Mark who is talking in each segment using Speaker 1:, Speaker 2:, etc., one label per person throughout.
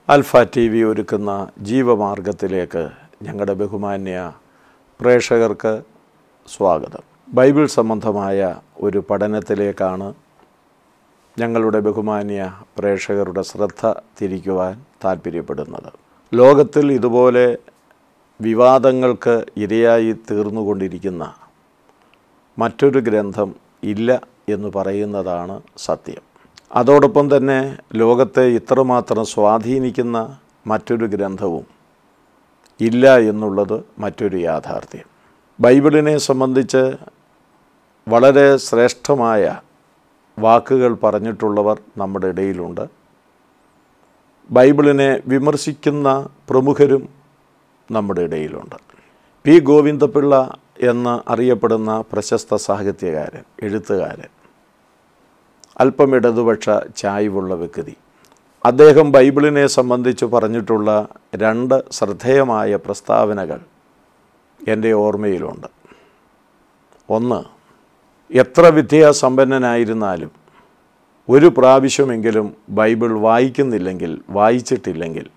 Speaker 1: alpha T V ഒരുക്കുന്ന ജീവമാർഗത്തിലേക്ക് ഞങ്ങളുടെ ബഹുമാന്യ പ്രേക്ഷകർക്ക് സ്വാഗതം ബൈബിൾ സംബന്ധമായ ഒരു പഠനത്തിലേക്കാണ് ഞങ്ങളുടെ ബഹുമാന്യ പ്രേക്ഷകരുടെ ശ്രദ്ധ തിരിക്കുവാൻ താല്പര്യപ്പെടുന്നത് ലോകത്തിൽ ഇതുപോലെ വിവാദങ്ങൾക്ക് ഇരയായി തീർന്നുകൊണ്ടിരിക്കുന്ന മറ്റൊരു ഗ്രന്ഥം ഇല്ല എന്ന് പറയുന്നതാണ് സത്യം അതോടൊപ്പം തന്നെ ലോകത്തെ ഇത്രമാത്രം സ്വാധീനിക്കുന്ന മറ്റൊരു ഗ്രന്ഥവും ഇല്ല എന്നുള്ളത് മറ്റൊരു യാഥാർത്ഥ്യം ബൈബിളിനെ സംബന്ധിച്ച് വളരെ ശ്രേഷ്ഠമായ വാക്കുകൾ പറഞ്ഞിട്ടുള്ളവർ നമ്മുടെ ഇടയിലുണ്ട് ബൈബിളിനെ വിമർശിക്കുന്ന പ്രമുഖരും നമ്മുടെ ഇടയിലുണ്ട് പി ഗോവിന്ദപിള്ള എന്ന് അറിയപ്പെടുന്ന പ്രശസ്ത സാഹിത്യകാരൻ എഴുത്തുകാരൻ അല്പം ഇടതുപക്ഷ ചായ്വുള്ള വ്യക്തി അദ്ദേഹം ബൈബിളിനെ സംബന്ധിച്ച് പറഞ്ഞിട്ടുള്ള രണ്ട് ശ്രദ്ധേയമായ പ്രസ്താവനകൾ എൻ്റെ ഓർമ്മയിലുണ്ട് ഒന്ന് എത്ര വിദ്യാസമ്പന്നനായിരുന്നാലും ഒരു പ്രാവശ്യമെങ്കിലും ബൈബിൾ വായിക്കുന്നില്ലെങ്കിൽ വായിച്ചിട്ടില്ലെങ്കിൽ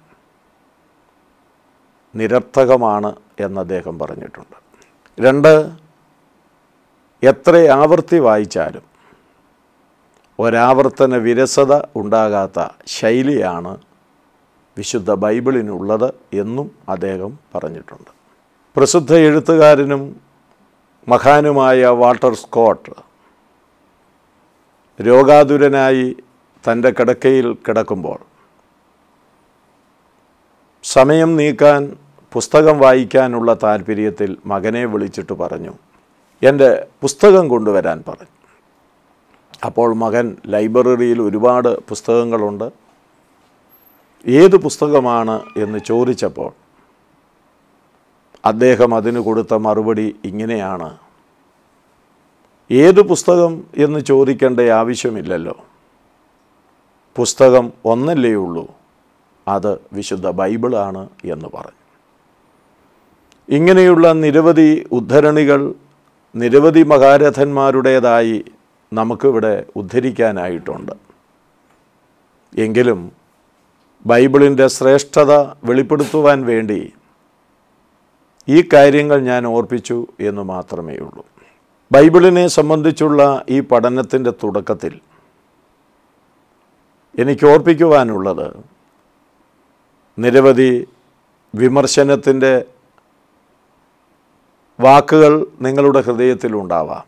Speaker 1: നിരർത്ഥകമാണ് എന്ന് അദ്ദേഹം പറഞ്ഞിട്ടുണ്ട് രണ്ട് എത്ര ആവർത്തി വായിച്ചാലും ഒരാവർത്തന വിരസത ഉണ്ടാകാത്ത ശൈലിയാണ് വിശുദ്ധ ബൈബിളിനുള്ളത് എന്നും അദ്ദേഹം പറഞ്ഞിട്ടുണ്ട് പ്രസിദ്ധ എഴുത്തുകാരനും മഹാനുമായ വാൾട്ടർ സ്കോട്ട് രോഗാതുരനായി തൻ്റെ കിടക്കയിൽ കിടക്കുമ്പോൾ സമയം നീക്കാൻ പുസ്തകം വായിക്കാനുള്ള താല്പര്യത്തിൽ മകനെ വിളിച്ചിട്ട് പറഞ്ഞു എൻ്റെ പുസ്തകം കൊണ്ടുവരാൻ പറഞ്ഞു അപ്പോൾ മകൻ ലൈബ്രറിയിൽ ഒരുപാട് പുസ്തകങ്ങളുണ്ട് ഏത് പുസ്തകമാണ് എന്ന് ചോദിച്ചപ്പോൾ അദ്ദേഹം അതിന് കൊടുത്ത മറുപടി ഇങ്ങനെയാണ് ഏത് പുസ്തകം എന്ന് ചോദിക്കേണ്ട ആവശ്യമില്ലല്ലോ പുസ്തകം ഒന്നല്ലേ ഉള്ളൂ അത് വിശുദ്ധ ബൈബിളാണ് എന്ന് പറഞ്ഞു ഇങ്ങനെയുള്ള നിരവധി ഉദ്ധരണികൾ നിരവധി മഹാരഥന്മാരുടേതായി നമുക്കിവിടെ ഉദ്ധരിക്കാനായിട്ടുണ്ട് എങ്കിലും ബൈബിളിൻ്റെ ശ്രേഷ്ഠത വെളിപ്പെടുത്തുവാൻ വേണ്ടി ഈ കാര്യങ്ങൾ ഞാൻ ഓർപ്പിച്ചു എന്ന് മാത്രമേ ഉള്ളൂ ബൈബിളിനെ സംബന്ധിച്ചുള്ള ഈ പഠനത്തിൻ്റെ തുടക്കത്തിൽ എനിക്ക് ഓർപ്പിക്കുവാനുള്ളത് നിരവധി വിമർശനത്തിൻ്റെ വാക്കുകൾ നിങ്ങളുടെ ഹൃദയത്തിലുണ്ടാവാം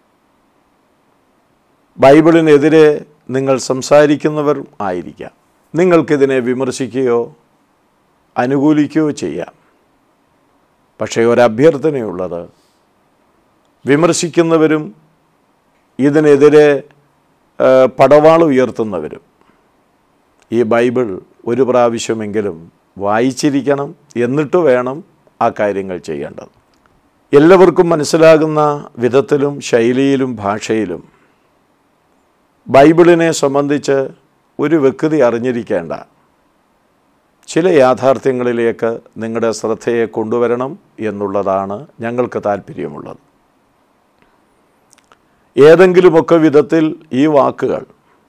Speaker 1: ബൈബിളിനെതിരെ നിങ്ങൾ സംസാരിക്കുന്നവർ ആയിരിക്കാം നിങ്ങൾക്കിതിനെ വിമർശിക്കുകയോ അനുകൂലിക്കുകയോ ചെയ്യാം പക്ഷേ ഒരഭ്യർത്ഥനയുള്ളത് വിമർശിക്കുന്നവരും ഇതിനെതിരെ പടവാൾ ഉയർത്തുന്നവരും ഈ ബൈബിൾ ഒരു പ്രാവശ്യമെങ്കിലും വായിച്ചിരിക്കണം എന്നിട്ട് വേണം ആ കാര്യങ്ങൾ ചെയ്യേണ്ടത് എല്ലാവർക്കും മനസ്സിലാകുന്ന വിധത്തിലും ശൈലിയിലും ഭാഷയിലും ബൈബിളിനെ സംബന്ധിച്ച് ഒരു വ്യക്തി അറിഞ്ഞിരിക്കേണ്ട ചില യാഥാർത്ഥ്യങ്ങളിലേക്ക് നിങ്ങളുടെ ശ്രദ്ധയെ കൊണ്ടുവരണം എന്നുള്ളതാണ് ഞങ്ങൾക്ക് താല്പര്യമുള്ളത് ഏതെങ്കിലുമൊക്കെ വിധത്തിൽ ഈ വാക്കുകൾ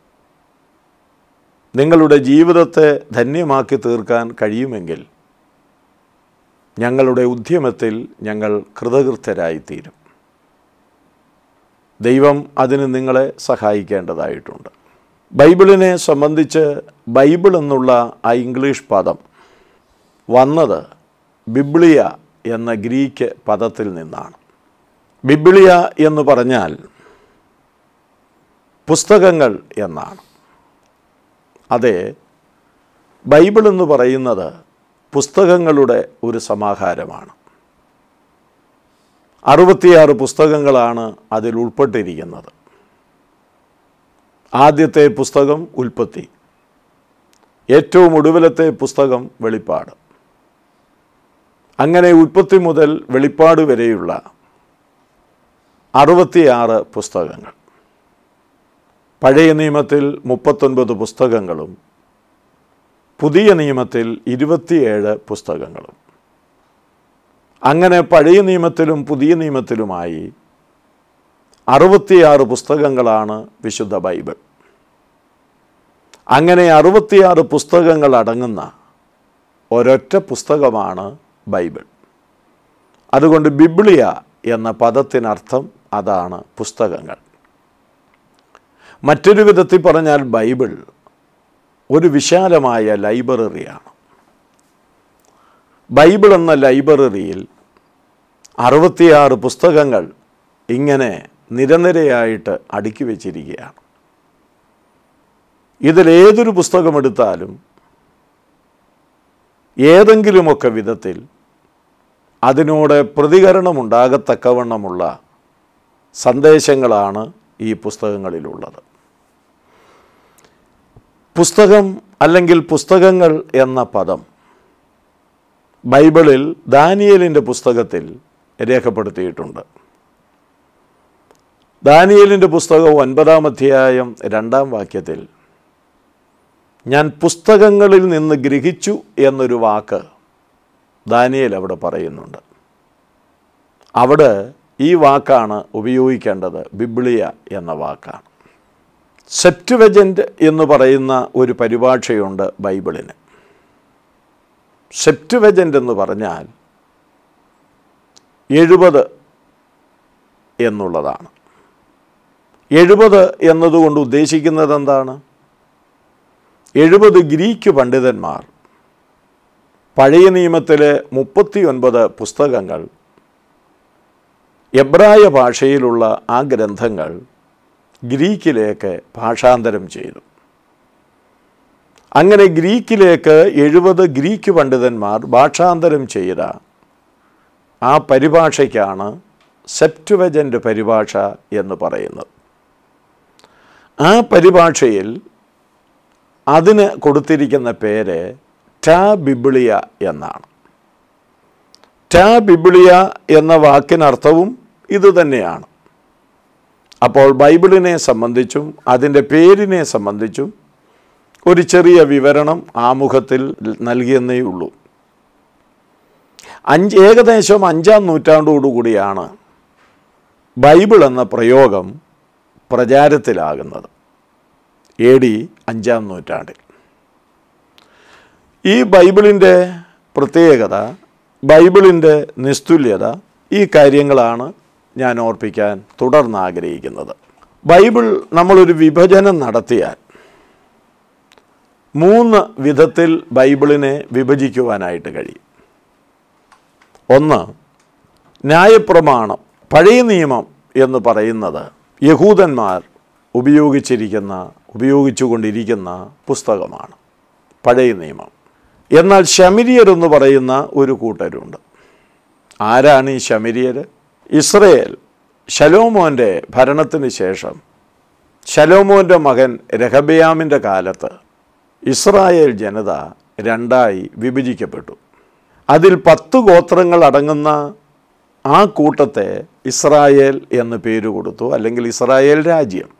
Speaker 1: നിങ്ങളുടെ ജീവിതത്തെ ധന്യമാക്കി തീർക്കാൻ കഴിയുമെങ്കിൽ ഞങ്ങളുടെ ഉദ്യമത്തിൽ ഞങ്ങൾ കൃതകൃത്യരായിത്തീരും ദൈവം അതിന് നിങ്ങളെ സഹായിക്കേണ്ടതായിട്ടുണ്ട് ബൈബിളിനെ സംബന്ധിച്ച് ബൈബിൾ എന്നുള്ള ആ ഇംഗ്ലീഷ് പദം വന്നത് ബിബ്ലിയ എന്ന ഗ്രീക്ക് പദത്തിൽ നിന്നാണ് ബിബ്ലിയ എന്ന് പറഞ്ഞാൽ പുസ്തകങ്ങൾ എന്നാണ് അതെ ബൈബിൾ എന്ന് പറയുന്നത് പുസ്തകങ്ങളുടെ ഒരു സമാഹാരമാണ് അറുപത്തിയാറ് പുസ്തകങ്ങളാണ് അതിൽ ഉൾപ്പെട്ടിരിക്കുന്നത് ആദ്യത്തെ പുസ്തകം ഉൽപ്പത്തി ഏറ്റവും ഒടുവിലത്തെ പുസ്തകം വെളിപ്പാട് അങ്ങനെ ഉൽപ്പത്തി മുതൽ വെളിപ്പാട് വരെയുള്ള അറുപത്തിയാറ് പുസ്തകങ്ങൾ പഴയ നിയമത്തിൽ മുപ്പത്തൊൻപത് പുസ്തകങ്ങളും പുതിയ നിയമത്തിൽ ഇരുപത്തിയേഴ് പുസ്തകങ്ങളും അങ്ങനെ പഴയ നിയമത്തിലും പുതിയ നിയമത്തിലുമായി അറുപത്തിയാറ് പുസ്തകങ്ങളാണ് വിശുദ്ധ ബൈബിൾ അങ്ങനെ അറുപത്തിയാറ് പുസ്തകങ്ങൾ അടങ്ങുന്ന ഒരൊറ്റ പുസ്തകമാണ് ബൈബിൾ അതുകൊണ്ട് ബിബ്ലിയ എന്ന പദത്തിനർത്ഥം അതാണ് പുസ്തകങ്ങൾ മറ്റൊരു വിധത്തിൽ പറഞ്ഞാൽ ബൈബിൾ ഒരു വിശാലമായ ലൈബ്രറിയാണ് ബൈബിൾ എന്ന ലൈബ്രറിയിൽ അറുപത്തിയാറ് പുസ്തകങ്ങൾ ഇങ്ങനെ നിരനിരയായിട്ട് അടുക്കി വച്ചിരിക്കുകയാണ് ഇതിലേതൊരു പുസ്തകമെടുത്താലും ഏതെങ്കിലുമൊക്കെ വിധത്തിൽ അതിനോട് പ്രതികരണമുണ്ടാകത്തക്കവണ്ണമുള്ള സന്ദേശങ്ങളാണ് ഈ പുസ്തകങ്ങളിലുള്ളത് പുസ്തകം അല്ലെങ്കിൽ പുസ്തകങ്ങൾ എന്ന പദം ബൈബിളിൽ ദാനിയലിൻ്റെ പുസ്തകത്തിൽ രേഖപ്പെടുത്തിയിട്ടുണ്ട് ദാനിയലിൻ്റെ പുസ്തകം ഒൻപതാം അധ്യായം രണ്ടാം വാക്യത്തിൽ ഞാൻ പുസ്തകങ്ങളിൽ നിന്ന് ഗ്രഹിച്ചു എന്നൊരു വാക്ക് ദാനിയേൽ അവിടെ പറയുന്നുണ്ട് അവിടെ ഈ വാക്കാണ് ഉപയോഗിക്കേണ്ടത് ബിബ്ലിയ എന്ന വാക്കാണ് സെപ്റ്റുവജൻ്റ് എന്ന് പറയുന്ന ഒരു പരിഭാഷയുണ്ട് ബൈബിളിന് സെപ്റ്റുവജൻ്റ് എന്ന് പറഞ്ഞാൽ എഴുപത് എന്നുള്ളതാണ് എഴുപത് എന്നതുകൊണ്ട് ഉദ്ദേശിക്കുന്നത് എന്താണ് എഴുപത് ഗ്രീക്ക് പണ്ഡിതന്മാർ പഴയ നിയമത്തിലെ മുപ്പത്തിയൊൻപത് പുസ്തകങ്ങൾ എബ്രായ ഭാഷയിലുള്ള ആ ഗ്രന്ഥങ്ങൾ ഗ്രീക്കിലേക്ക് ഭാഷാന്തരം ചെയ്തു അങ്ങനെ ഗ്രീക്കിലേക്ക് എഴുപത് ഗ്രീക്ക് പണ്ഡിതന്മാർ ഭാഷാന്തരം ചെയ്ത ആ പരിഭാഷയ്ക്കാണ് സെപ്റ്റുവജൻ്റ് പരിഭാഷ എന്ന് പറയുന്നത് ആ പരിഭാഷയിൽ അതിന് കൊടുത്തിരിക്കുന്ന പേര് ടാ ബിബിളിയ എന്നാണ് ടാ ബിബിളിയ എന്ന വാക്കിനർത്ഥവും ഇതുതന്നെയാണ് അപ്പോൾ ബൈബിളിനെ സംബന്ധിച്ചും അതിൻ്റെ പേരിനെ സംബന്ധിച്ചും ഒരു ചെറിയ വിവരണം ആമുഖത്തിൽ നൽകിയെന്നേ ഉള്ളൂ അഞ്ച് ഏകദേശം അഞ്ചാം നൂറ്റാണ്ടോടുകൂടിയാണ് ബൈബിൾ എന്ന പ്രയോഗം പ്രചാരത്തിലാകുന്നത് എ ഡി അഞ്ചാം നൂറ്റാണ്ടിൽ ഈ ബൈബിളിൻ്റെ പ്രത്യേകത ബൈബിളിൻ്റെ നിസ്തുല്യത ഈ കാര്യങ്ങളാണ് ഞാൻ ഓർപ്പിക്കാൻ തുടർന്ന് ആഗ്രഹിക്കുന്നത് ബൈബിൾ നമ്മളൊരു വിഭജനം നടത്തിയാൽ മൂന്ന് വിധത്തിൽ ബൈബിളിനെ വിഭജിക്കുവാനായിട്ട് കഴിയും ഒന്ന് ന്യായപ്രമാണം പഴയ നിയമം എന്ന് പറയുന്നത് യഹൂദന്മാർ ഉപയോഗിച്ചിരിക്കുന്ന ഉപയോഗിച്ചുകൊണ്ടിരിക്കുന്ന പുസ്തകമാണ് പഴയ നിയമം എന്നാൽ ശമരിയർ എന്ന് പറയുന്ന ഒരു കൂട്ടരുണ്ട് ആരാണ് ഈ ശമരിയർ ഇസ്രയേൽ ശലോമോൻ്റെ ഭരണത്തിന് ശേഷം ശലോമോൻ്റെ മകൻ രഹബയാമിൻ്റെ കാലത്ത് ഇസ്രായേൽ ജനത രണ്ടായി വിഭജിക്കപ്പെട്ടു അതിൽ പത്ത് ഗോത്രങ്ങൾ അടങ്ങുന്ന ആ കൂട്ടത്തെ ഇസ്രായേൽ എന്ന് പേര് കൊടുത്തു അല്ലെങ്കിൽ ഇസ്രായേൽ രാജ്യം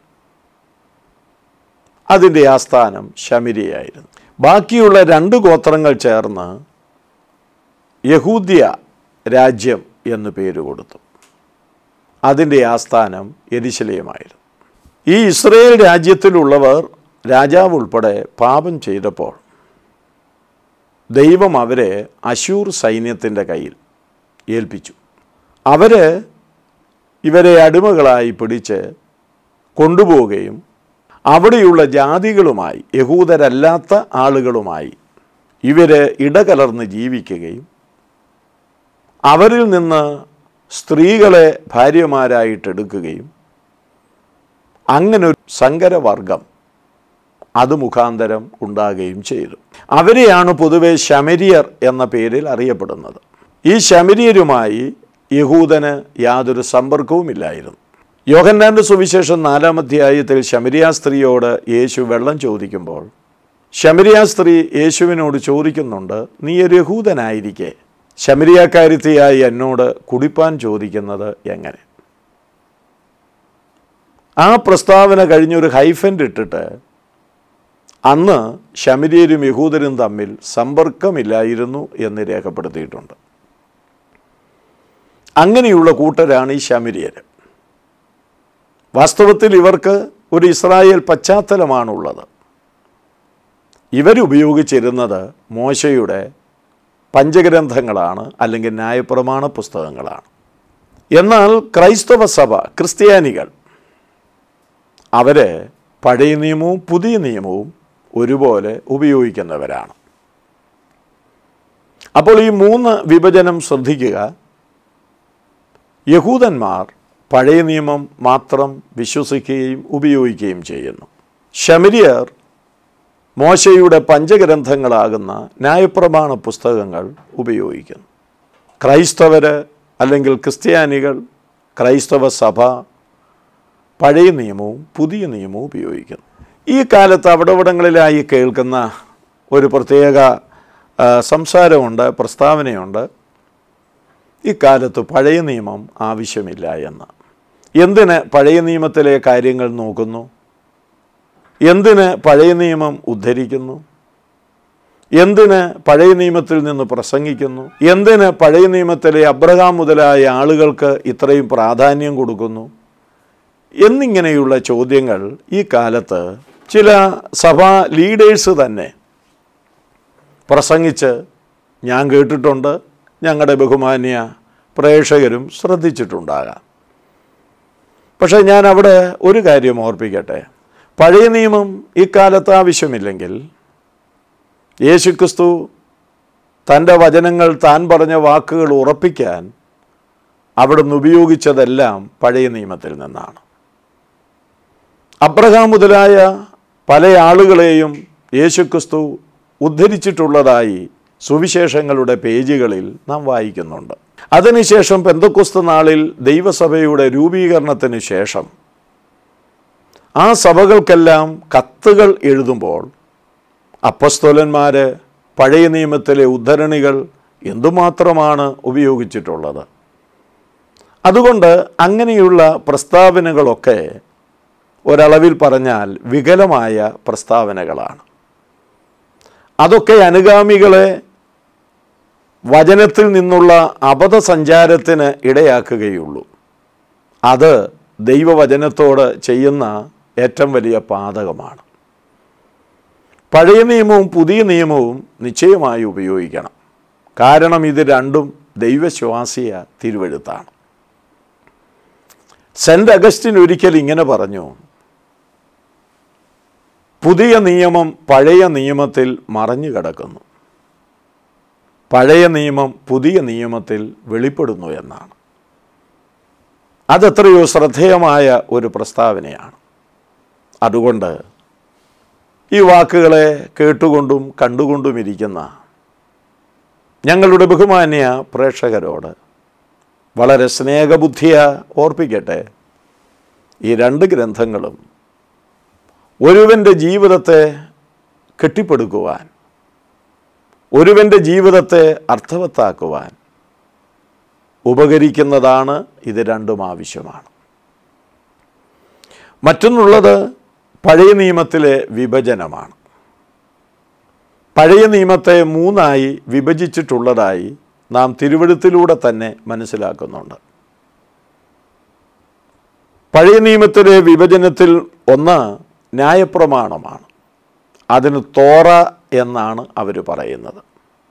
Speaker 1: അതിൻ്റെ ആസ്ഥാനം ശമിരിയായിരുന്നു ബാക്കിയുള്ള രണ്ട് ഗോത്രങ്ങൾ ചേർന്ന് യഹൂദ്യ രാജ്യം എന്ന് പേര് കൊടുത്തു അതിൻ്റെ ആസ്ഥാനം എരിശലയമായിരുന്നു ഈ ഇസ്രയേൽ രാജ്യത്തിലുള്ളവർ രാജാവ് ഉൾപ്പെടെ പാപം ചെയ്തപ്പോൾ ദൈവം അവരെ അശൂർ സൈന്യത്തിൻ്റെ കയ്യിൽ ഏൽപ്പിച്ചു അവർ ഇവരെ അടിമകളായി പിടിച്ച് കൊണ്ടുപോവുകയും അവിടെയുള്ള ജാതികളുമായി യഹൂദരല്ലാത്ത ആളുകളുമായി ഇവർ ഇടകലർന്ന് ജീവിക്കുകയും അവരിൽ നിന്ന് സ്ത്രീകളെ ഭാര്യമാരായിട്ടെടുക്കുകയും അങ്ങനെ ഒരു സങ്കരവർഗം അത് മുഖാന്തരം ഉണ്ടാകുകയും ചെയ്തു അവരെയാണ് പൊതുവെ ശമരിയർ എന്ന പേരിൽ അറിയപ്പെടുന്നത് ഈ ശമരിയരുമായി യഹൂദന് യാതൊരു സമ്പർക്കവുമില്ലായിരുന്നു യോഹന്നാൻ്റെ സുവിശേഷം നാലാം അധ്യായത്തിൽ ശമരിയ സ്ത്രീയോട് യേശു വെള്ളം ചോദിക്കുമ്പോൾ ശമരിയ സ്ത്രീ യേശുവിനോട് ചോദിക്കുന്നുണ്ട് നീ ഒരു യഹൂദനായിരിക്കെ ശമരിയാക്കാരിത്തിയായി എന്നോട് കുടിപ്പാൻ ചോദിക്കുന്നത് എങ്ങനെ ആ പ്രസ്താവന കഴിഞ്ഞൊരു ഹൈഫൻ്റ് ഇട്ടിട്ട് അന്ന് ശമരിയരും യഹൂദരും തമ്മിൽ സമ്പർക്കമില്ലായിരുന്നു എന്ന് രേഖപ്പെടുത്തിയിട്ടുണ്ട് അങ്ങനെയുള്ള കൂട്ടരാണ് ഈ ശമരിയർ വാസ്തവത്തിൽ ഇവർക്ക് ഒരു ഇസ്രായേൽ പശ്ചാത്തലമാണുള്ളത് ഇവരുപയോഗിച്ചിരുന്നത് മോശയുടെ പഞ്ചഗ്രന്ഥങ്ങളാണ് അല്ലെങ്കിൽ ന്യായപ്രമാണ പുസ്തകങ്ങളാണ് എന്നാൽ ക്രൈസ്തവ സഭ ക്രിസ്ത്യാനികൾ അവർ പഴയ നിയമവും പുതിയ നിയമവും ഒരുപോലെ ഉപയോഗിക്കുന്നവരാണ് അപ്പോൾ ഈ മൂന്ന് വിഭജനം ശ്രദ്ധിക്കുക യഹൂദന്മാർ പഴയ നിയമം മാത്രം വിശ്വസിക്കുകയും ഉപയോഗിക്കുകയും ചെയ്യുന്നു ശമരിയർ മോശയുടെ പഞ്ചഗ്രന്ഥങ്ങളാകുന്ന ന്യായപ്രമാണ പുസ്തകങ്ങൾ ഉപയോഗിക്കുന്നു ക്രൈസ്തവർ അല്ലെങ്കിൽ ക്രിസ്ത്യാനികൾ ക്രൈസ്തവ സഭ പഴയ നിയമവും പുതിയ നിയമവും ഉപയോഗിക്കുന്നു ഈ കാലത്ത് അവിടവിടങ്ങളിലായി കേൾക്കുന്ന ഒരു പ്രത്യേക ആ, സംസാരമുണ്ട് പ്രസ്താവനയുണ്ട് ഇക്കാലത്ത് പഴയ നിയമം ആവശ്യമില്ല എന്ന് എന്തിന് പഴയ നിയമത്തിലെ കാര്യങ്ങൾ നോക്കുന്നു എന്തിന് പഴയ നിയമം ഉദ്ധരിക്കുന്നു എന്തിന് പഴയ നിയമത്തിൽ നിന്ന് പ്രസംഗിക്കുന്നു എന്തിന് പഴയ നിയമത്തിലെ അബ്രഹാം മുതലായ ആളുകൾക്ക് ഇത്രയും പ്രാധാന്യം കൊടുക്കുന്നു എന്നിങ്ങനെയുള്ള ചോദ്യങ്ങൾ ഈ കാലത്ത് ചില സഭാ ലീഡേഴ്സ് തന്നെ പ്രസംഗിച്ച് ഞാൻ കേട്ടിട്ടുണ്ട് ഞങ്ങളുടെ ബഹുമാന്യ പ്രേക്ഷകരും ശ്രദ്ധിച്ചിട്ടുണ്ടാകാം പക്ഷേ ഞാൻ അവിടെ ഒരു കാര്യം ഓർപ്പിക്കട്ടെ പഴയ നിയമം ഇക്കാലത്ത് ആവശ്യമില്ലെങ്കിൽ യേശുക്രിസ്തു തൻ്റെ വചനങ്ങൾ താൻ പറഞ്ഞ വാക്കുകൾ ഉറപ്പിക്കാൻ അവിടുന്ന് ഉപയോഗിച്ചതെല്ലാം പഴയ നിയമത്തിൽ നിന്നാണ് അബ്രഹാം മുതലായ പല ആളുകളെയും യേശുക്രിസ്തു ഉദ്ധരിച്ചിട്ടുള്ളതായി സുവിശേഷങ്ങളുടെ പേജുകളിൽ നാം വായിക്കുന്നുണ്ട് അതിനുശേഷം പെന്തക്കുസ്ത നാളിൽ ദൈവസഭയുടെ രൂപീകരണത്തിന് ശേഷം ആ സഭകൾക്കെല്ലാം കത്തുകൾ എഴുതുമ്പോൾ അപ്പസ്തോലന്മാർ പഴയ നിയമത്തിലെ ഉദ്ധരണികൾ എന്തുമാത്രമാണ് ഉപയോഗിച്ചിട്ടുള്ളത് അതുകൊണ്ട് അങ്ങനെയുള്ള പ്രസ്താവനകളൊക്കെ ഒരളവിൽ പറഞ്ഞാൽ വികലമായ പ്രസ്താവനകളാണ് അതൊക്കെ അനുഗാമികളെ വചനത്തിൽ നിന്നുള്ള അബദ്ധസഞ്ചാരത്തിന് ഇടയാക്കുകയുള്ളൂ അത് ദൈവവചനത്തോട് ചെയ്യുന്ന ഏറ്റവും വലിയ പാതകമാണ് പഴയ നിയമവും പുതിയ നിയമവും നിശ്ചയമായി ഉപയോഗിക്കണം കാരണം ഇത് രണ്ടും ദൈവശ്വാസിയ തിരുവഴുത്താണ് സെൻറ്റ് അഗസ്റ്റിൻ ഒരിക്കൽ ഇങ്ങനെ പറഞ്ഞു പുതിയ നിയമം പഴയ നിയമത്തിൽ മറഞ്ഞു കിടക്കുന്നു പഴയ നിയമം പുതിയ നിയമത്തിൽ വെളിപ്പെടുന്നു എന്നാണ് അതെത്രയോ ശ്രദ്ധേയമായ ഒരു പ്രസ്താവനയാണ് അതുകൊണ്ട് ഈ വാക്കുകളെ കേട്ടുകൊണ്ടും കണ്ടുകൊണ്ടും ഇരിക്കുന്ന ഞങ്ങളുടെ ബഹുമാന്യ പ്രേക്ഷകരോട് വളരെ സ്നേഹബുദ്ധിയ ഓർപ്പിക്കട്ടെ ഈ രണ്ട് ഗ്രന്ഥങ്ങളും ഒരുവൻ്റെ ജീവിതത്തെ കെട്ടിപ്പടുക്കുവാൻ ഒരുവൻ്റെ ജീവിതത്തെ അർത്ഥവത്താക്കുവാൻ ഉപകരിക്കുന്നതാണ് ഇത് രണ്ടും ആവശ്യമാണ് മറ്റൊന്നുള്ളത് പഴയ നിയമത്തിലെ വിഭജനമാണ് പഴയ നിയമത്തെ മൂന്നായി വിഭജിച്ചിട്ടുള്ളതായി നാം തിരുവഴുത്തിലൂടെ തന്നെ മനസ്സിലാക്കുന്നുണ്ട് പഴയ നിയമത്തിലെ വിഭജനത്തിൽ ഒന്ന് ന്യായപ്രമാണമാണ് അതിന് തോറ എന്നാണ് അവർ പറയുന്നത്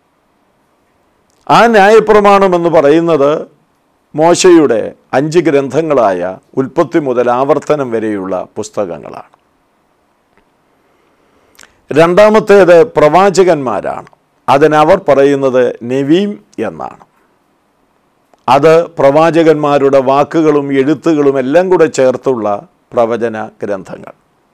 Speaker 1: ആ ന്യായപ്രമാണം എന്ന് പറയുന്നത് മോശയുടെ അഞ്ച് ഗ്രന്ഥങ്ങളായ ഉൽപ്പത്തി മുതൽ ആവർത്തനം വരെയുള്ള പുസ്തകങ്ങളാണ് രണ്ടാമത്തേത് പ്രവാചകന്മാരാണ് അതിനവർ പറയുന്നത് നവീം എന്നാണ് അത് പ്രവാചകന്മാരുടെ വാക്കുകളും എഴുത്തുകളും എല്ലാം കൂടെ ചേർത്തുള്ള പ്രവചന ഗ്രന്ഥങ്ങൾ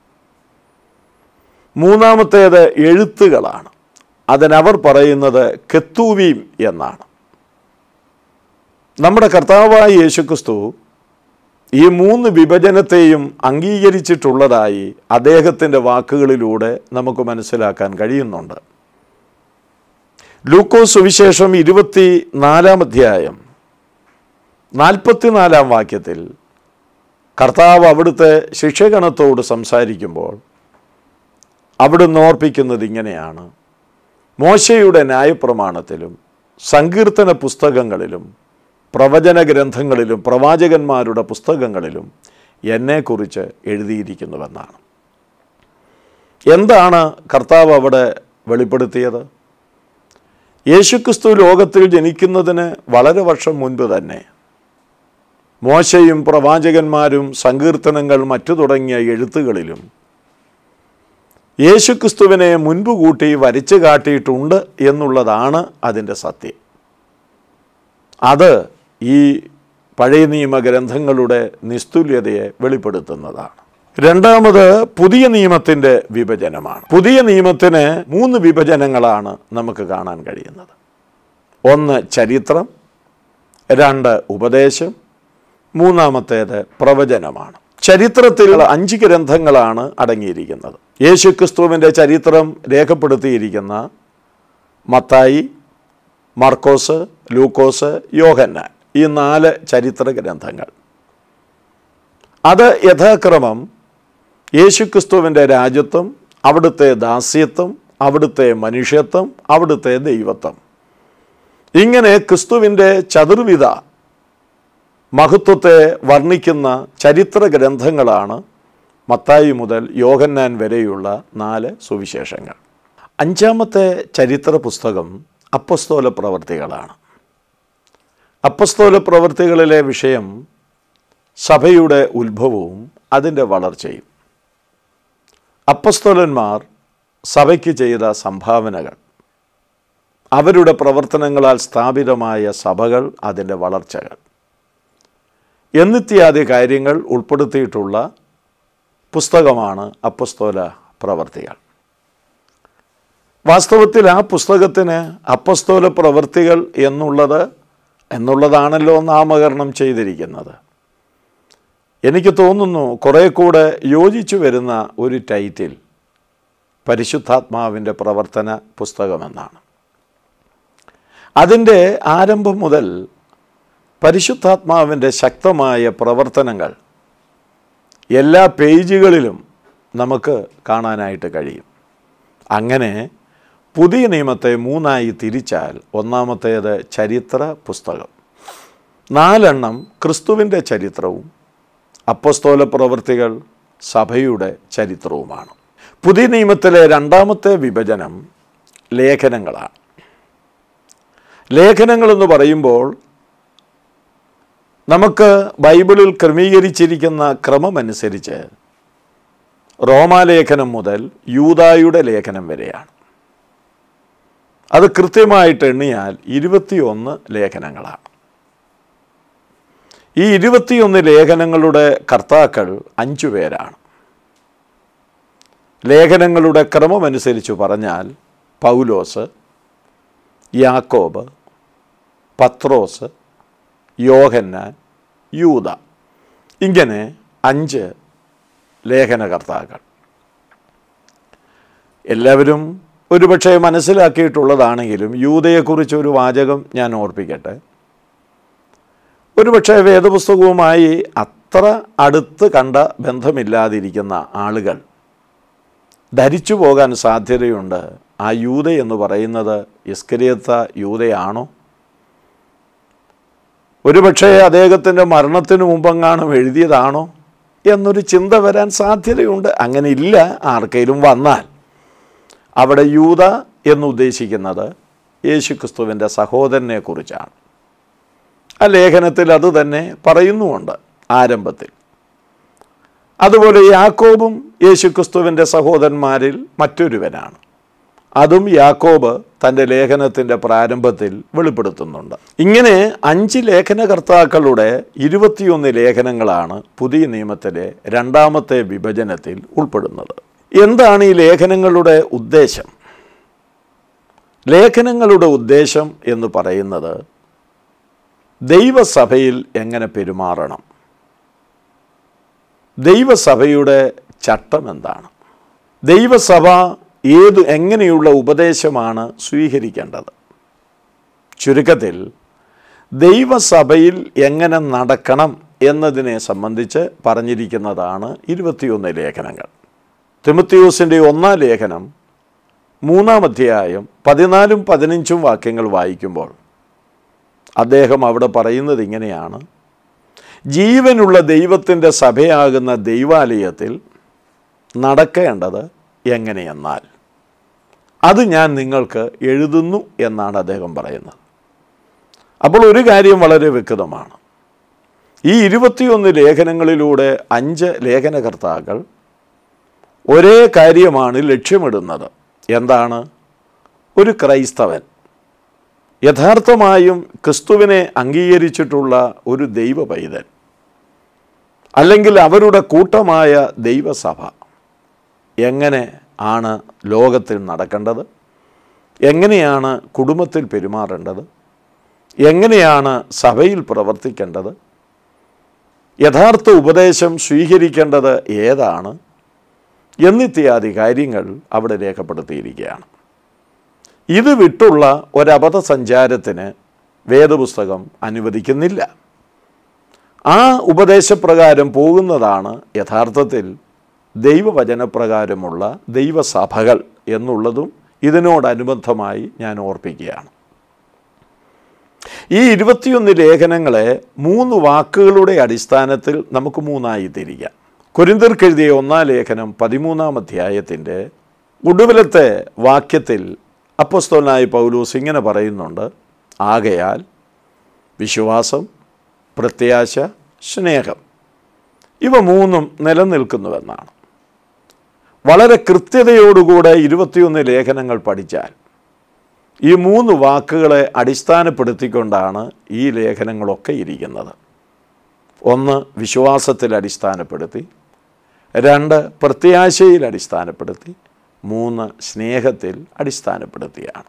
Speaker 1: മൂന്നാമത്തേത് എഴുത്തുകളാണ് അതിനവർ പറയുന്നത് കെത്തൂവീം എന്നാണ് നമ്മുടെ കർത്താവായ യേശുക്രിസ്തു ഈ മൂന്ന് വിഭജനത്തെയും അംഗീകരിച്ചിട്ടുള്ളതായി അദ്ദേഹത്തിൻ്റെ വാക്കുകളിലൂടെ നമുക്ക് മനസ്സിലാക്കാൻ കഴിയുന്നുണ്ട് ലൂക്കോസ് സുവിശേഷം ഇരുപത്തി നാലാം അധ്യായം നാൽപ്പത്തിനാലാം വാക്യത്തിൽ കർത്താവ് അവിടുത്തെ ശിക്ഷഗണത്തോട് സംസാരിക്കുമ്പോൾ അവിടുന്ന് ഓർപ്പിക്കുന്നത് ഇങ്ങനെയാണ് മോശയുടെ ന്യായപ്രമാണത്തിലും സങ്കീർത്തന പുസ്തകങ്ങളിലും പ്രവചന ഗ്രന്ഥങ്ങളിലും പ്രവാചകന്മാരുടെ പുസ്തകങ്ങളിലും എന്നെക്കുറിച്ച് എഴുതിയിരിക്കുന്നുവെന്നാണ് എന്താണ് കർത്താവ് അവിടെ വെളിപ്പെടുത്തിയത് യേശുക്രിസ്തു ലോകത്തിൽ ജനിക്കുന്നതിന് വളരെ വർഷം മുൻപ് തന്നെ മോശയും പ്രവാചകന്മാരും സങ്കീർത്തനങ്ങൾ മറ്റു തുടങ്ങിയ എഴുത്തുകളിലും യേശുക്രിസ്തുവിനെ മുൻപ് കൂട്ടി വരച്ചു കാട്ടിയിട്ടുണ്ട് എന്നുള്ളതാണ് അതിൻ്റെ സത്യം അത് ഈ പഴയ നിയമ ഗ്രന്ഥങ്ങളുടെ നിസ്തുല്യതയെ വെളിപ്പെടുത്തുന്നതാണ് രണ്ടാമത് പുതിയ നിയമത്തിൻ്റെ വിഭജനമാണ് പുതിയ നിയമത്തിന് മൂന്ന് വിഭജനങ്ങളാണ് നമുക്ക് കാണാൻ കഴിയുന്നത് ഒന്ന് ചരിത്രം രണ്ട് ഉപദേശം മൂന്നാമത്തേത് പ്രവചനമാണ് ചരിത്രത്തിൽ അഞ്ച് ഗ്രന്ഥങ്ങളാണ് അടങ്ങിയിരിക്കുന്നത് യേശുക്രിസ്തുവിൻ്റെ ചരിത്രം രേഖപ്പെടുത്തിയിരിക്കുന്ന മത്തായി മർക്കോസ് ലൂക്കോസ് യോഹന്നാൻ ഈ നാല് ചരിത്ര ഗ്രന്ഥങ്ങൾ അത് യഥാക്രമം യേശുക്രിസ്തുവിൻ്റെ രാജ്യത്വം അവിടുത്തെ ദാസ്യത്വം അവിടുത്തെ മനുഷ്യത്വം അവിടുത്തെ ദൈവത്വം ഇങ്ങനെ ക്രിസ്തുവിൻ്റെ ചതുർവിധ മഹത്വത്തെ വർണ്ണിക്കുന്ന ചരിത്ര ഗ്രന്ഥങ്ങളാണ് മത്തായി മുതൽ യോഹന്നാൻ വരെയുള്ള നാല് സുവിശേഷങ്ങൾ അഞ്ചാമത്തെ ചരിത്ര പുസ്തകം അപ്പസ്തോല പ്രവർത്തികളാണ് അപ്പസ്തോല പ്രവർത്തികളിലെ വിഷയം സഭയുടെ ഉത്ഭവവും അതിൻ്റെ വളർച്ചയും അപ്പസ്തോലന്മാർ സഭയ്ക്ക് ചെയ്ത സംഭാവനകൾ അവരുടെ പ്രവർത്തനങ്ങളാൽ സ്ഥാപിതമായ സഭകൾ അതിൻ്റെ വളർച്ചകൾ എന്നിത്യാദി കാര്യങ്ങൾ ഉൾപ്പെടുത്തിയിട്ടുള്ള പുസ്തകമാണ് അപ്പസ്തോല പ്രവർത്തികൾ വാസ്തവത്തിൽ ആ പുസ്തകത്തിന് അപ്പസ്തോല പ്രവർത്തികൾ എന്നുള്ളത് എന്നുള്ളതാണല്ലോ നാമകരണം ചെയ്തിരിക്കുന്നത് എനിക്ക് തോന്നുന്നു കുറേ കൂടെ യോജിച്ചു വരുന്ന ഒരു ടൈറ്റിൽ പരിശുദ്ധാത്മാവിൻ്റെ പ്രവർത്തന പുസ്തകമെന്നാണ് അതിൻ്റെ ആരംഭം മുതൽ പരിശുദ്ധാത്മാവിൻ്റെ ശക്തമായ പ്രവർത്തനങ്ങൾ എല്ലാ പേജുകളിലും നമുക്ക് കാണാനായിട്ട് കഴിയും അങ്ങനെ പുതിയ നിയമത്തെ മൂന്നായി തിരിച്ചാൽ ഒന്നാമത്തേത് ചരിത്ര പുസ്തകം നാലെണ്ണം ക്രിസ്തുവിൻ്റെ ചരിത്രവും അപ്പസ്തോല പ്രവൃത്തികൾ സഭയുടെ ചരിത്രവുമാണ് പുതിയ നിയമത്തിലെ രണ്ടാമത്തെ വിഭജനം ലേഖനങ്ങളാണ് ലേഖനങ്ങളെന്ന് പറയുമ്പോൾ നമുക്ക് ബൈബിളിൽ ക്രമീകരിച്ചിരിക്കുന്ന ക്രമമനുസരിച്ച് റോമാലേഖനം മുതൽ യൂതായുടെ ലേഖനം വരെയാണ് അത് കൃത്യമായിട്ട് എണ്ണിയാൽ ഇരുപത്തിയൊന്ന് ലേഖനങ്ങളാണ് ഈ ഇരുപത്തിയൊന്ന് ലേഖനങ്ങളുടെ കർത്താക്കൾ അഞ്ചു പേരാണ് ലേഖനങ്ങളുടെ ക്രമമനുസരിച്ച് പറഞ്ഞാൽ പൗലോസ് യാക്കോബ് പത്രോസ് യോഹന്നാൻ യൂത ഇങ്ങനെ അഞ്ച് ലേഖനകർത്താക്കൾ എല്ലാവരും ഒരുപക്ഷെ മനസ്സിലാക്കിയിട്ടുള്ളതാണെങ്കിലും യൂതയെക്കുറിച്ച് ഒരു വാചകം ഞാൻ ഓർപ്പിക്കട്ടെ ഒരുപക്ഷെ വേദപുസ്തകവുമായി അത്ര അടുത്ത് കണ്ട ബന്ധമില്ലാതിരിക്കുന്ന ആളുകൾ ധരിച്ചു പോകാൻ സാധ്യതയുണ്ട് ആ യൂത എന്ന് പറയുന്നത് ഇസ്കരിയത്ത യൂതയാണോ ഒരുപക്ഷെ അദ്ദേഹത്തിൻ്റെ മരണത്തിന് മുമ്പെങ്ങാനും എഴുതിയതാണോ എന്നൊരു ചിന്ത വരാൻ സാധ്യതയുണ്ട് അങ്ങനെ ഇല്ല ആർക്കെങ്കിലും വന്നാൽ അവിടെ യൂത എന്നുദ്ദേശിക്കുന്നത് യേശുക്രിസ്തുവിൻ്റെ സഹോദരനെ കുറിച്ചാണ് ആ ലേഖനത്തിൽ അത് തന്നെ പറയുന്നുമുണ്ട് ആരംഭത്തിൽ അതുപോലെ യാക്കോബും യേശുക്രിസ്തുവിൻ്റെ സഹോദരന്മാരിൽ മറ്റൊരുവനാണ് അതും യാക്കോബ് തൻ്റെ ലേഖനത്തിൻ്റെ പ്രാരംഭത്തിൽ വെളിപ്പെടുത്തുന്നുണ്ട് ഇങ്ങനെ അഞ്ച് ലേഖനകർത്താക്കളുടെ ഇരുപത്തിയൊന്ന് ലേഖനങ്ങളാണ് പുതിയ നിയമത്തിലെ രണ്ടാമത്തെ വിഭജനത്തിൽ ഉൾപ്പെടുന്നത് എന്താണ് ഈ ലേഖനങ്ങളുടെ ഉദ്ദേശം ലേഖനങ്ങളുടെ ഉദ്ദേശം എന്ന് പറയുന്നത് ദൈവസഭയിൽ എങ്ങനെ പെരുമാറണം ദൈവസഭയുടെ ചട്ടം എന്താണ് ദൈവസഭ ഏത് എങ്ങനെയുള്ള ഉപദേശമാണ് സ്വീകരിക്കേണ്ടത് ചുരുക്കത്തിൽ ദൈവസഭയിൽ എങ്ങനെ നടക്കണം എന്നതിനെ സംബന്ധിച്ച് പറഞ്ഞിരിക്കുന്നതാണ് ഇരുപത്തിയൊന്ന് ലേഖനങ്ങൾ തിമത്തിയോസിൻ്റെ ഒന്നാം ലേഖനം മൂന്നാം അധ്യായം പതിനാലും പതിനഞ്ചും വാക്യങ്ങൾ വായിക്കുമ്പോൾ അദ്ദേഹം അവിടെ പറയുന്നത് ഇങ്ങനെയാണ് ജീവനുള്ള ദൈവത്തിൻ്റെ സഭയാകുന്ന ദൈവാലയത്തിൽ നടക്കേണ്ടത് എങ്ങനെയെന്നാൽ അത് ഞാൻ നിങ്ങൾക്ക് എഴുതുന്നു എന്നാണ് അദ്ദേഹം പറയുന്നത് അപ്പോൾ ഒരു കാര്യം വളരെ വ്യക്തമാണ് ഈ ഇരുപത്തിയൊന്ന് ലേഖനങ്ങളിലൂടെ അഞ്ച് ലേഖനകർത്താക്കൾ ഒരേ കാര്യമാണ് ലക്ഷ്യമിടുന്നത് എന്താണ് ഒരു ക്രൈസ്തവൻ യഥാർത്ഥമായും ക്രിസ്തുവിനെ അംഗീകരിച്ചിട്ടുള്ള ഒരു ദൈവ പൈതൽ അല്ലെങ്കിൽ അവരുടെ കൂട്ടമായ ദൈവസഭ എങ്ങനെ ആണ് ലോകത്തിൽ നടക്കേണ്ടത് എങ്ങനെയാണ് കുടുംബത്തിൽ പെരുമാറേണ്ടത് എങ്ങനെയാണ് സഭയിൽ പ്രവർത്തിക്കേണ്ടത് യഥാർത്ഥ ഉപദേശം സ്വീകരിക്കേണ്ടത് ഏതാണ് എന്നിത്യാദി കാര്യങ്ങൾ അവിടെ രേഖപ്പെടുത്തിയിരിക്കുകയാണ് ഇത് വിട്ടുള്ള ഒരബദ്ധ സഞ്ചാരത്തിന് വേദപുസ്തകം അനുവദിക്കുന്നില്ല ആ ഉപദേശപ്രകാരം പോകുന്നതാണ് യഥാർത്ഥത്തിൽ ദൈവവചനപ്രകാരമുള്ള ദൈവസഭകൾ എന്നുള്ളതും ഇതിനോടനുബന്ധമായി ഞാൻ ഓർപ്പിക്കുകയാണ് ഈ ഇരുപത്തിയൊന്ന് ലേഖനങ്ങളെ മൂന്ന് വാക്കുകളുടെ അടിസ്ഥാനത്തിൽ നമുക്ക് മൂന്നായി തിരിക്കാം കുരിന്തർക്കെഴുതിയ ഒന്നാം ലേഖനം പതിമൂന്നാം അധ്യായത്തിൻ്റെ ഒടുവിലത്തെ വാക്യത്തിൽ അപ്പസ്തോനായ പൗലൂസ് ഇങ്ങനെ പറയുന്നുണ്ട് ആകയാൽ വിശ്വാസം പ്രത്യാശ സ്നേഹം ഇവ മൂന്നും നിലനിൽക്കുന്നുവെന്നാണ് വളരെ കൃത്യതയോടുകൂടെ ഇരുപത്തിയൊന്ന് ലേഖനങ്ങൾ പഠിച്ചാൽ ഈ മൂന്ന് വാക്കുകളെ അടിസ്ഥാനപ്പെടുത്തിക്കൊണ്ടാണ് ഈ ലേഖനങ്ങളൊക്കെ ഇരിക്കുന്നത് ഒന്ന് വിശ്വാസത്തിൽ അടിസ്ഥാനപ്പെടുത്തി രണ്ട് പ്രത്യാശയിൽ അടിസ്ഥാനപ്പെടുത്തി മൂന്ന് സ്നേഹത്തിൽ അടിസ്ഥാനപ്പെടുത്തിയാണ്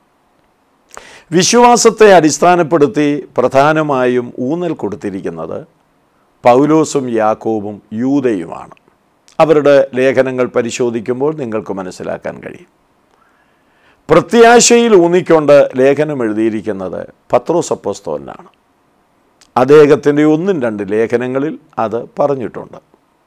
Speaker 1: വിശ്വാസത്തെ അടിസ്ഥാനപ്പെടുത്തി പ്രധാനമായും ഊന്നൽ കൊടുത്തിരിക്കുന്നത് പൗലോസും യാക്കോബും യൂതയുമാണ് അവരുടെ ലേഖനങ്ങൾ പരിശോധിക്കുമ്പോൾ നിങ്ങൾക്ക് മനസ്സിലാക്കാൻ കഴിയും പ്രത്യാശയിൽ ഊന്നിക്കൊണ്ട് ലേഖനം എഴുതിയിരിക്കുന്നത് പത്രോസ് അപ്പോസ്തോലിനാണ് അദ്ദേഹത്തിൻ്റെ ഒന്നും രണ്ട് ലേഖനങ്ങളിൽ അത് പറഞ്ഞിട്ടുണ്ട്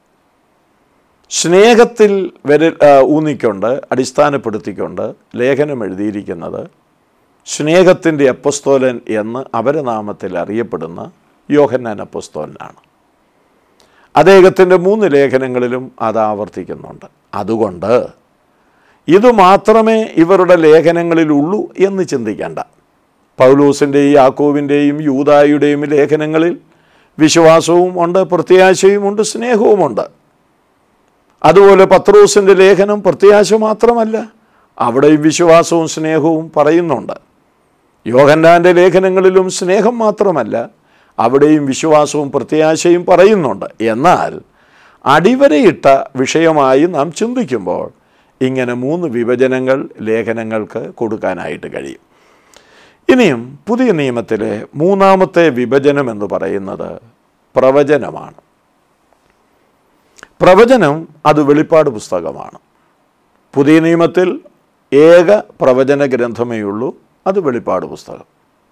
Speaker 1: സ്നേഹത്തിൽ വര ആ, ഊന്നിക്കൊണ്ട് അടിസ്ഥാനപ്പെടുത്തിക്കൊണ്ട് ലേഖനം എഴുതിയിരിക്കുന്നത് സ്നേഹത്തിൻ്റെ അപ്പസ്തോലൻ എന്ന് അപരനാമത്തിൽ അറിയപ്പെടുന്ന യോഹന്നാൻ അപ്പസ്തോലനാണ് അദ്ദേഹത്തിൻ്റെ മൂന്ന് ലേഖനങ്ങളിലും അത് ആവർത്തിക്കുന്നുണ്ട് അതുകൊണ്ട് ഇത് മാത്രമേ ഇവരുടെ ലേഖനങ്ങളിലുള്ളൂ എന്ന് ചിന്തിക്കേണ്ട പൗലൂസിൻ്റെയും യാക്കോവിൻ്റെയും യൂതായുടെയും ലേഖനങ്ങളിൽ വിശ്വാസവും ഉണ്ട് പ്രത്യാശയും ഉണ്ട് സ്നേഹവുമുണ്ട് അതുപോലെ പത്രോസിൻ്റെ ലേഖനം പ്രത്യാശ മാത്രമല്ല അവിടെയും വിശ്വാസവും സ്നേഹവും പറയുന്നുണ്ട് യോഹന്നാൻ്റെ ലേഖനങ്ങളിലും സ്നേഹം മാത്രമല്ല അവിടെയും വിശ്വാസവും പ്രത്യാശയും പറയുന്നുണ്ട് എന്നാൽ അടിവരയിട്ട വിഷയമായി നാം ചിന്തിക്കുമ്പോൾ ഇങ്ങനെ മൂന്ന് വിഭജനങ്ങൾ ലേഖനങ്ങൾക്ക് കൊടുക്കാനായിട്ട് കഴിയും ഇനിയും പുതിയ നിയമത്തിലെ മൂന്നാമത്തെ വിഭജനം എന്ന് പറയുന്നത് പ്രവചനമാണ് പ്രവചനം അത് വെളിപ്പാട് പുസ്തകമാണ് പുതിയ നിയമത്തിൽ ഏക പ്രവചന ഗ്രന്ഥമേ ഉള്ളൂ അത് വെളിപ്പാട് പുസ്തകം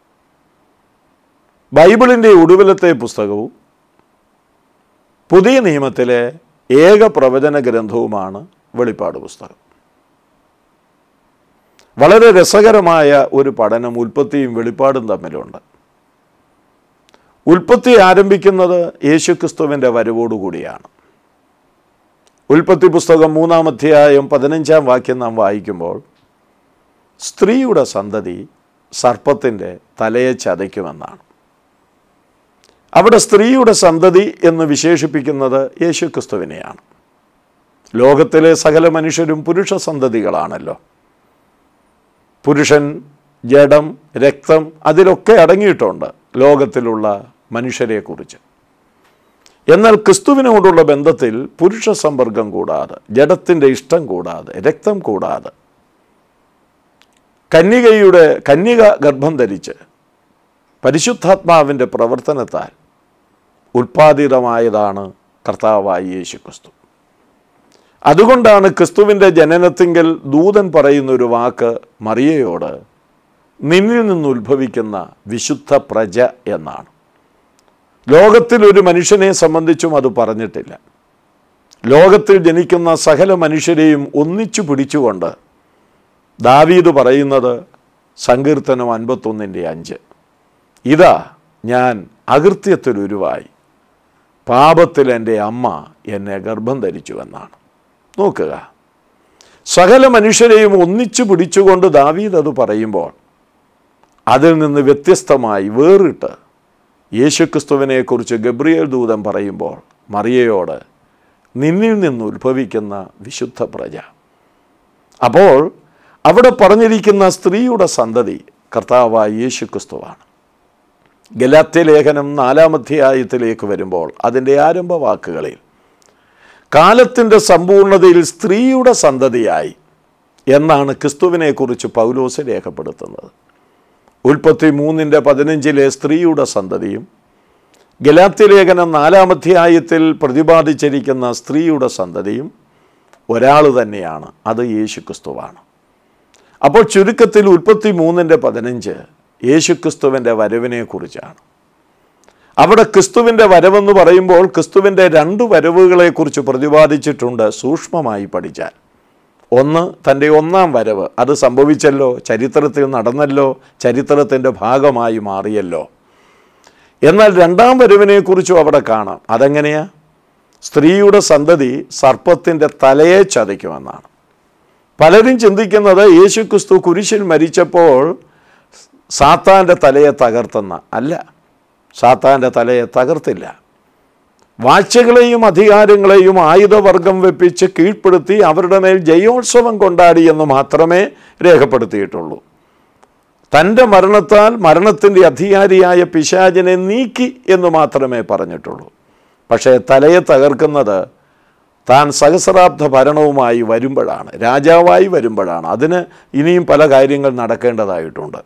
Speaker 1: ബൈബിളിൻ്റെ ഒടുവിലത്തെ പുസ്തകവും പുതിയ നിയമത്തിലെ ഏക പ്രവചന ഗ്രന്ഥവുമാണ് വെളിപ്പാട് പുസ്തകം വളരെ രസകരമായ ഒരു പഠനം ഉൽപ്പത്തിയും വെളിപ്പാടും തമ്മിലുണ്ട് ഉൽപ്പത്തി ആരംഭിക്കുന്നത് യേശുക്രിസ്തുവിൻ്റെ വരവോടുകൂടിയാണ് ഉൽപ്പത്തി പുസ്തകം മൂന്നാം അധ്യായം പതിനഞ്ചാം വാക്യം നാം വായിക്കുമ്പോൾ സ്ത്രീയുടെ സന്തതി സർപ്പത്തിൻ്റെ തലയെ ചതയ്ക്കുമെന്നാണ് അവിടെ സ്ത്രീയുടെ സന്തതി എന്ന് വിശേഷിപ്പിക്കുന്നത് യേശുക്രിസ്തുവിനെയാണ് ലോകത്തിലെ സകല മനുഷ്യരും പുരുഷ സന്തതികളാണല്ലോ പുരുഷൻ ജഡം രക്തം അതിലൊക്കെ അടങ്ങിയിട്ടുണ്ട് ലോകത്തിലുള്ള മനുഷ്യരെക്കുറിച്ച് എന്നാൽ ക്രിസ്തുവിനോടുള്ള ബന്ധത്തിൽ പുരുഷ സമ്പർക്കം കൂടാതെ ജഡത്തിൻ്റെ ഇഷ്ടം കൂടാതെ രക്തം കൂടാതെ കന്യകയുടെ കന്യക ഗർഭം ധരിച്ച് പരിശുദ്ധാത്മാവിൻ്റെ പ്രവർത്തനത്താൽ ഉൽപ്പാദിതമായതാണ് കർത്താവായ യേശു ക്രിസ്തു അതുകൊണ്ടാണ് ക്രിസ്തുവിൻ്റെ ജനനത്തിങ്കൽ ദൂതൻ പറയുന്ന ഒരു വാക്ക് മറിയയോട് നിന്നിൽ നിന്ന് ഉത്ഭവിക്കുന്ന വിശുദ്ധ പ്രജ എന്നാണ് ലോകത്തിൽ ഒരു മനുഷ്യനെ സംബന്ധിച്ചും അത് പറഞ്ഞിട്ടില്ല ലോകത്തിൽ ജനിക്കുന്ന സകല മനുഷ്യരെയും ഒന്നിച്ചു പിടിച്ചുകൊണ്ട് ദാവീദ് പറയുന്നത് സങ്കീർത്തനം അൻപത്തൊന്നിൻ്റെ അഞ്ച് ഇതാ ഞാൻ അകൃത്യത്തിലുരുവായി പാപത്തിൽ എൻ്റെ അമ്മ എന്നെ ഗർഭം ധരിച്ചു എന്നാണ് നോക്കുക സകല മനുഷ്യരെയും ഒന്നിച്ചു പിടിച്ചുകൊണ്ട് ദാവീദ് അത് പറയുമ്പോൾ അതിൽ നിന്ന് വ്യത്യസ്തമായി വേറിട്ട് യേശുക്രിസ്തുവിനെക്കുറിച്ച് ഗബ്രിയേൽ ദൂതൻ പറയുമ്പോൾ മറിയയോട് നിന്നിൽ നിന്ന് ഉത്ഭവിക്കുന്ന വിശുദ്ധ പ്രജ അപ്പോൾ അവിടെ പറഞ്ഞിരിക്കുന്ന സ്ത്രീയുടെ സന്തതി കർത്താവായ യേശുക്രിസ്തുവാണ് ഗലാത്യ ലേഖനം നാലാം അധ്യായത്തിലേക്ക് വരുമ്പോൾ അതിൻ്റെ ആരംഭ വാക്കുകളിൽ കാലത്തിൻ്റെ സമ്പൂർണതയിൽ സ്ത്രീയുടെ സന്തതിയായി എന്നാണ് ക്രിസ്തുവിനെക്കുറിച്ച് പൗലോസ് രേഖപ്പെടുത്തുന്നത് ഉൽപ്പത്തി മൂന്നിൻ്റെ പതിനഞ്ചിലെ സ്ത്രീയുടെ സന്തതിയും ഗലാത്യ ലേഖനം നാലാം അധ്യായത്തിൽ പ്രതിപാദിച്ചിരിക്കുന്ന സ്ത്രീയുടെ സന്തതിയും ഒരാൾ തന്നെയാണ് അത് യേശുക്രിസ്തുവാണ് അപ്പോൾ ചുരുക്കത്തിൽ ഉൽപ്പത്തി മൂന്നിൻ്റെ പതിനഞ്ച് യേശുക്രിസ്തുവിൻ്റെ വരവിനെക്കുറിച്ചാണ് അവിടെ ക്രിസ്തുവിൻ്റെ വരവെന്ന് പറയുമ്പോൾ ക്രിസ്തുവിൻ്റെ രണ്ട് വരവുകളെക്കുറിച്ച് പ്രതിപാദിച്ചിട്ടുണ്ട് സൂക്ഷ്മമായി പഠിച്ചാൽ ഒന്ന് തൻ്റെ ഒന്നാം വരവ് അത് സംഭവിച്ചല്ലോ ചരിത്രത്തിൽ നടന്നല്ലോ ചരിത്രത്തിൻ്റെ ഭാഗമായി മാറിയല്ലോ എന്നാൽ രണ്ടാം വരവിനെക്കുറിച്ചും അവിടെ കാണാം അതെങ്ങനെയാ സ്ത്രീയുടെ സന്തതി സർപ്പത്തിൻ്റെ തലയെ ചതയ്ക്കുമെന്നാണ് പലരും ചിന്തിക്കുന്നത് യേശുക്രിസ്തു കുരിശിൽ മരിച്ചപ്പോൾ സാത്താൻ്റെ തലയെ തകർത്തെന്ന അല്ല സാത്താൻ്റെ തലയെ തകർത്തില്ല വാഴ്ചകളെയും അധികാരങ്ങളെയും ആയുധവർഗം വെപ്പിച്ച് കീഴ്പ്പെടുത്തി അവരുടെ മേൽ ജയോത്സവം കൊണ്ടാടി എന്ന് മാത്രമേ രേഖപ്പെടുത്തിയിട്ടുള്ളൂ തൻ്റെ മരണത്താൽ മരണത്തിൻ്റെ അധികാരിയായ പിശാചിനെ നീക്കി എന്ന് മാത്രമേ പറഞ്ഞിട്ടുള്ളൂ പക്ഷേ തലയെ തകർക്കുന്നത് താൻ സഹസ്രാബ്ദ ഭരണവുമായി വരുമ്പോഴാണ് രാജാവായി വരുമ്പോഴാണ് അതിന് ഇനിയും പല കാര്യങ്ങൾ നടക്കേണ്ടതായിട്ടുണ്ട്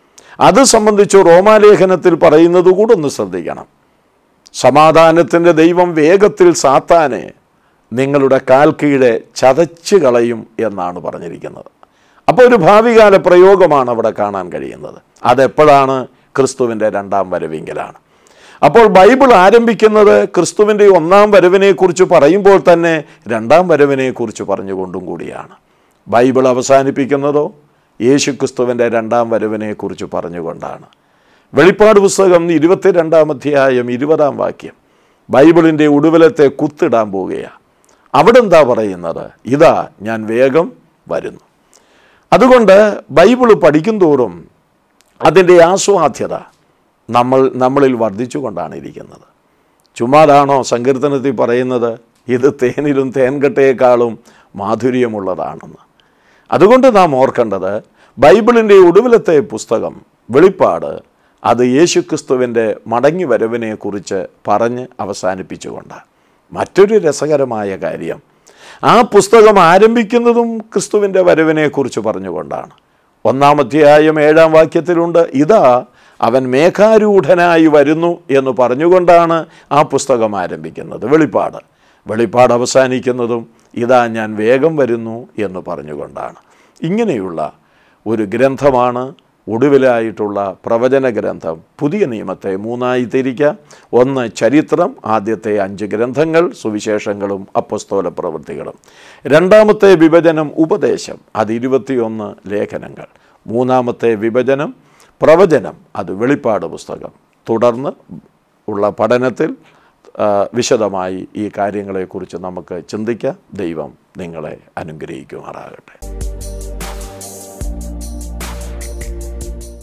Speaker 1: അത് സംബന്ധിച്ച് റോമാലേഖനത്തിൽ പറയുന്നത് കൂടെ ഒന്ന് ശ്രദ്ധിക്കണം സമാധാനത്തിൻ്റെ ദൈവം വേഗത്തിൽ സാത്താനെ നിങ്ങളുടെ കാൽ കീഴെ ചതച്ച് കളയും എന്നാണ് പറഞ്ഞിരിക്കുന്നത് അപ്പോൾ ഒരു ഭാവികാല പ്രയോഗമാണ് അവിടെ കാണാൻ കഴിയുന്നത് അതെപ്പോഴാണ് ക്രിസ്തുവിൻ്റെ രണ്ടാം വരവിങ്കലാണ് അപ്പോൾ ബൈബിൾ ആരംഭിക്കുന്നത് ക്രിസ്തുവിൻ്റെ ഒന്നാം വരവിനെക്കുറിച്ച് പറയുമ്പോൾ തന്നെ രണ്ടാം വരവിനെക്കുറിച്ച് പറഞ്ഞുകൊണ്ടും കൂടിയാണ് ബൈബിൾ അവസാനിപ്പിക്കുന്നതോ യേശു ക്രിസ്തുവിൻ്റെ രണ്ടാം വരവിനെക്കുറിച്ച് പറഞ്ഞുകൊണ്ടാണ് വെളിപ്പാട് പുസ്തകം ഇരുപത്തിരണ്ടാം അധ്യായം ഇരുപതാം വാക്യം ബൈബിളിൻ്റെ ഒടുവിലത്തെ കുത്തിടാൻ പോവുകയാണ് അവിടെ എന്താ പറയുന്നത് ഇതാ ഞാൻ വേഗം വരുന്നു അതുകൊണ്ട് ബൈബിൾ പഠിക്കും തോറും അതിൻ്റെ ആസ്വാദ്യത നമ്മൾ നമ്മളിൽ വർദ്ധിച്ചുകൊണ്ടാണ് ഇരിക്കുന്നത് ചുമ്മാതാണോ സങ്കീർത്തനത്തിൽ പറയുന്നത് ഇത് തേനിലും തേൻകട്ടയേക്കാളും മാധുര്യമുള്ളതാണെന്ന് അതുകൊണ്ട് നാം ഓർക്കേണ്ടത് ബൈബിളിൻ്റെ ഒടുവിലത്തെ പുസ്തകം വെളിപ്പാട് അത് യേശുക്രിസ്തുവിൻ്റെ മടങ്ങി വരവിനെക്കുറിച്ച് പറഞ്ഞ് അവസാനിപ്പിച്ചുകൊണ്ടാണ് മറ്റൊരു രസകരമായ കാര്യം ആ പുസ്തകം ആരംഭിക്കുന്നതും ക്രിസ്തുവിൻ്റെ വരവിനെക്കുറിച്ച് പറഞ്ഞുകൊണ്ടാണ് ഒന്നാം അധ്യായം ഏഴാം വാക്യത്തിലുണ്ട് ഇതാ അവൻ മേഘാരൂഢനായി വരുന്നു എന്ന് പറഞ്ഞുകൊണ്ടാണ് ആ പുസ്തകം ആരംഭിക്കുന്നത് വെളിപ്പാട് വെളിപ്പാട് അവസാനിക്കുന്നതും ഇതാ ഞാൻ വേഗം വരുന്നു എന്ന് പറഞ്ഞുകൊണ്ടാണ് ഇങ്ങനെയുള്ള ഒരു ഗ്രന്ഥമാണ് ഒടുവിലായിട്ടുള്ള പ്രവചന ഗ്രന്ഥം പുതിയ നിയമത്തെ മൂന്നായി തിരിക്കുക ഒന്ന് ചരിത്രം ആദ്യത്തെ അഞ്ച് ഗ്രന്ഥങ്ങൾ സുവിശേഷങ്ങളും അപ്പസ്തോല പ്രവൃത്തികളും രണ്ടാമത്തെ വിഭജനം ഉപദേശം അത് ഇരുപത്തിയൊന്ന് ലേഖനങ്ങൾ മൂന്നാമത്തെ വിഭജനം പ്രവചനം അത് വെളിപ്പാട് പുസ്തകം തുടർന്ന് ഉള്ള പഠനത്തിൽ ആ, വിശദമായി ഈ കാര്യങ്ങളെക്കുറിച്ച് നമുക്ക് ചിന്തിക്കാം ദൈവം നിങ്ങളെ അനുഗ്രഹിക്കുമാറാകട്ടെ